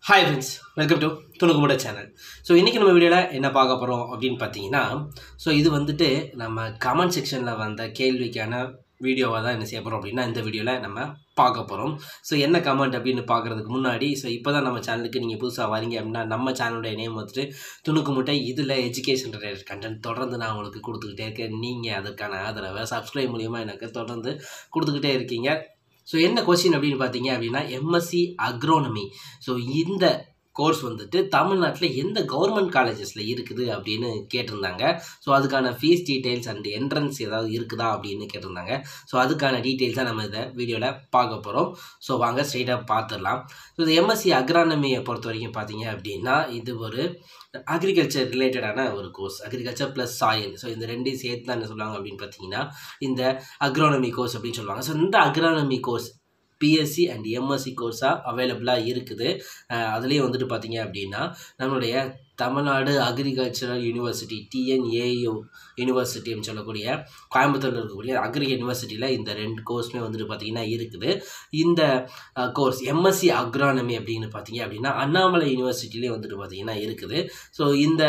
hi friends welcome to துணுக்குமுட channel so இன்றைக்கி நம்ம வீடியோவில் என்ன பார்க்க போகிறோம் அப்படின்னு பார்த்தீங்கன்னா ஸோ இது வந்துட்டு நம்ம கமெண்ட் செக்ஷனில் வந்த கேள்விக்கான வீடியோவாக தான் என்ன செய்ய போகிறோம் அப்படின்னா இந்த வீடியோவில் நம்ம பார்க்க போகிறோம் ஸோ என்ன கமெண்ட் அப்படின்னு பார்க்குறதுக்கு முன்னாடி ஸோ இப்போ தான் நம்ம சேனலுக்கு நீங்கள் புதுசாக வரீங்க அப்படின்னா நம்ம சேனலுடைய நேம் வந்துட்டு துணுக்கு முட்டை இதில் எஜுகேஷன் ரிலேட்டட் கண்டென்ட் தொடர்ந்து நான் உங்களுக்கு கொடுத்துக்கிட்டே இருக்கேன் நீங்கள் அதுக்கான ஆதரவை சப்ஸ்கிரைப் மூலியமாக எனக்கு தொடர்ந்து கொடுத்துக்கிட்டே இருக்கீங்க ஸோ என்ன கொஸ்டின் அப்படின்னு பார்த்தீங்க அப்படின்னா எம்எஸ்சி அக்ரோனமி ஸோ இந்த கோர்ஸ் வந்துட்டு தமிழ்நாட்டில் எந்த கவர்மெண்ட் காலேஜஸில் இருக்குது அப்படின்னு கேட்டிருந்தாங்க ஸோ அதுக்கான ஃபீஸ் டீட்டெயில்ஸ் அண்ட் என்ட்ரன்ஸ் ஏதாவது இருக்குதா அப்படின்னு கேட்டிருந்தாங்க ஸோ அதுக்கான டீட்டெயில்ஸாக நம்ம இதை வீடியோவில் பார்க்க போகிறோம் ஸோ வாங்க ஸ்ட்ரெயிட்டாக பார்த்துடலாம் ஸோ இது எம்எஸ்சி அக்ரானமியை பொறுத்த வரைக்கும் பார்த்தீங்க அப்படின்னா இது ஒரு அக்ரிகல்ச்சர் ரிலேட்டடான ஒரு course agriculture plus soil so இந்த ரெண்டையும் சேர்த்து தான் என்ன சொல்லுவாங்க அப்படின்னு பார்த்தீங்கன்னா இந்த அக்ரானமி கோர்ஸ் அப்படின்னு சொல்லுவாங்க ஸோ இந்த agronomy course BSc and MSc கோர்ஸாக அவைலபிளாக இருக்குது அதுலேயும் வந்துட்டு பார்த்தீங்க அப்படின்னா நம்மளுடைய தமிழ்நாடு அக்ரிகல்ச்சரல் யூனிவர்சிட்டி டிஎன்ஏயு யூனிவர்சிட்டின்னு சொல்லக்கூடிய கோயம்புத்தூரில் இருக்கக்கூடிய அக்ரி யூனிவர்சிட்டியில் இந்த ரெண்டு கோர்ஸுமே வந்துட்டு பார்த்திங்கன்னா இருக்குது இந்த கோர்ஸ் எம்எஸ்சி அக்ரானமி அப்படின்னு பார்த்தீங்க அப்படின்னா அண்ணாமலை யூனிவர்சிட்டிலே வந்துட்டு பார்த்திங்கன்னா இருக்குது ஸோ இந்த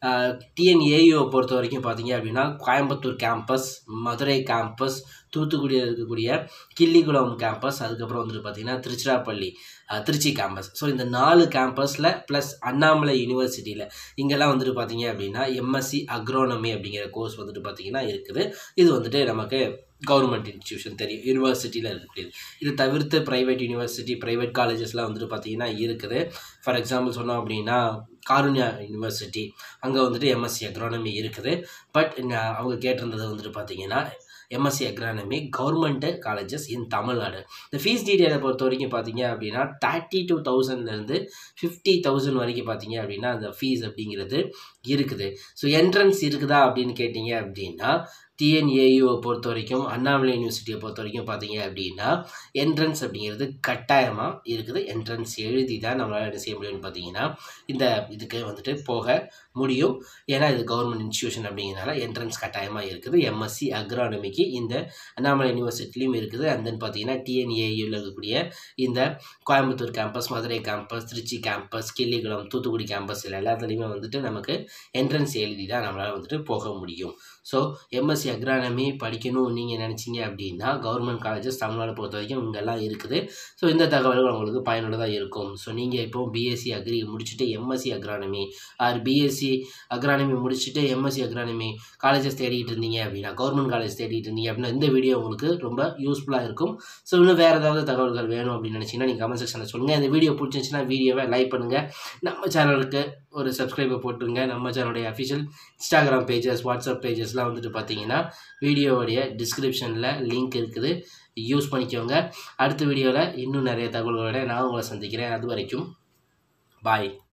டிஎன்ஏயுவை பொறுத்த வரைக்கும் பார்த்தீங்க அப்படின்னா கோயம்புத்தூர் கேம்பஸ் மதுரை கேம்பஸ் தூத்துக்குடியில் இருக்கக்கூடிய கிள்ளிக்குளம் கேம்பஸ் அதுக்கப்புறம் வந்துட்டு பார்த்திங்கன்னா திருச்சிராப்பள்ளி திருச்சி கேம்பஸ் ஸோ இந்த நாலு கேம்பஸில் ப்ளஸ் அண்ணாமலை யூனிவர்சிட்டியில் இங்கெல்லாம் வந்துட்டு பார்த்தீங்க அப்படின்னா எம்எஸ்சி அக்ரோனமி அப்படிங்கிற கோர்ஸ் வந்துட்டு பார்த்திங்கன்னா இருக்குது இது வந்துட்டு நமக்கு கவர்மெண்ட் இன்ஸ்டியூஷன் தெரியும் யூனிவர்சிட்டியில் இருக்கக்கூடியது இது தவிர்த்து ப்ரைவேட் யூனிவர்சிட்டி ப்ரைவேட் காலேஜஸ்லாம் வந்துட்டு பார்த்திங்கன்னா இருக்குது ஃபார் எக்ஸாம்பிள் சொன்னோம் அப்படின்னா காருண்யா யூனிவர்சிட்டி அங்கே வந்துட்டு எம்எஸ்சி அக்ரானமி இருக்குது பட் அவங்க கேட்டிருந்தது வந்துட்டு பார்த்திங்கன்னா MSc agronomy government colleges in Tamil Nadu இந்த ஃபீஸ் டீட்டெயிலை பொறுத்த வரைக்கும் பார்த்தீங்க அப்படின்னா தேர்ட்டி டூ தௌசண்ட்லேருந்து ஃபிஃப்டி தௌசண்ட் வரைக்கும் பார்த்தீங்க அப்படின்னா அந்த ஃபீஸ் அப்படிங்கிறது இருக்குது ஸோ என்ட்ரன்ஸ் இருக்குதா அப்படின்னு கேட்டிங்க அப்படின்னா டிஎன்ஏயுவை பொறுத்த வரைக்கும் அண்ணாமலை யூனிவர்சிட்டியை பொறுத்த வரைக்கும் பார்த்தீங்க அப்படின்னா என்ட்ரன்ஸ் அப்படிங்கிறது கட்டாயமாக இருக்குது என்ட்ரன்ஸ் எழுதி தான் நம்மளால் என்ன செய்ய முடியும்னு பார்த்தீங்கன்னா இந்த இதுக்கு வந்துட்டு போக முடியும் ஏன்னா இது கவர்மெண்ட் இன்ஸ்டியூஷன் அப்படிங்கிறனால என்ட்ரன்ஸ் கட்டாயமாக இருக்குது எம்எஸ்சி அக்ரானமிக்கு இந்த அண்ணாமலை யூனிவர்சிட்டிலையும் இருக்குது அண்ட் தென் பார்த்தீங்கன்னா டிஎன்ஏயூவில் இருக்கக்கூடிய இந்த Coimbatore campus Madurai campus Tiruchi campus Killikulam Thoothukudi campus இல்லை எல்லாத்துலேயுமே வந்துட்டு நமக்கு என்ட்ரன்ஸ் எழுதி தான் நம்மளால் வந்துட்டு போக முடியும் ஸோ எம்எஸ்சி அக்ரானமி படிக்கணும் நீங்கள் நினச்சிங்க அப்படின்னா கவர்மெண்ட் காலேஜஸ் தமிழ்நாடு பொறுத்த வரைக்கும் இங்கெல்லாம் இருக்குது ஸோ இந்த தகவல்கள் உங்களுக்கு பயனுள்ளதாக இருக்கும் ஸோ நீங்கள் இப்போ பிஎஸ்சி அக்ரி முடிச்சுட்டு MSc agronomy or BSc agronomy முடிச்சுட்டு எம்எஸ்சி அக்ரானமி காலேஜஸ் தேடிட்டு இருந்தீங்க அப்படின்னா கவர்மெண்ட் காலேஜ் தேடிட்டு இருந்தீங்க அப்படின்னா இந்த வீடியோ உங்களுக்கு ரொம்ப யூஸ்ஃபுல்லாக இருக்கும் ஸோ இன்னும் வேறு ஏதாவது தகவல்கள் வேணும் அப்படின்னு நினச்சிங்கன்னா நீங்கள் கமெண்ட் செக்ஷனில் சொல்லுங்கள் இந்த வீடியோ பிடிச்சிருந்துச்சுன்னா வீடியோவை லைக் பண்ணுங்கள் நம்ம சேனலுக்கு ஒரு சப்ஸ்கிரைபை போட்டுருங்க நம்ம சேனலுடைய அஃபிஷியல் இன்ஸ்டாகிராம் பேஜஸ் வாட்ஸ்அப் பேஜஸ்லாம் வந்துட்டு பார்த்தீங்கன்னா வீடியோவுடைய டிஸ்கிரிப்ஷனில் லிங்க் இருக்குது யூஸ் பண்ணிக்கோங்க அடுத்த வீடியோவில் இன்னும் நிறைய தகவல்களோட நான் உங்களை சந்திக்கிறேன் அது வரைக்கும் பாய்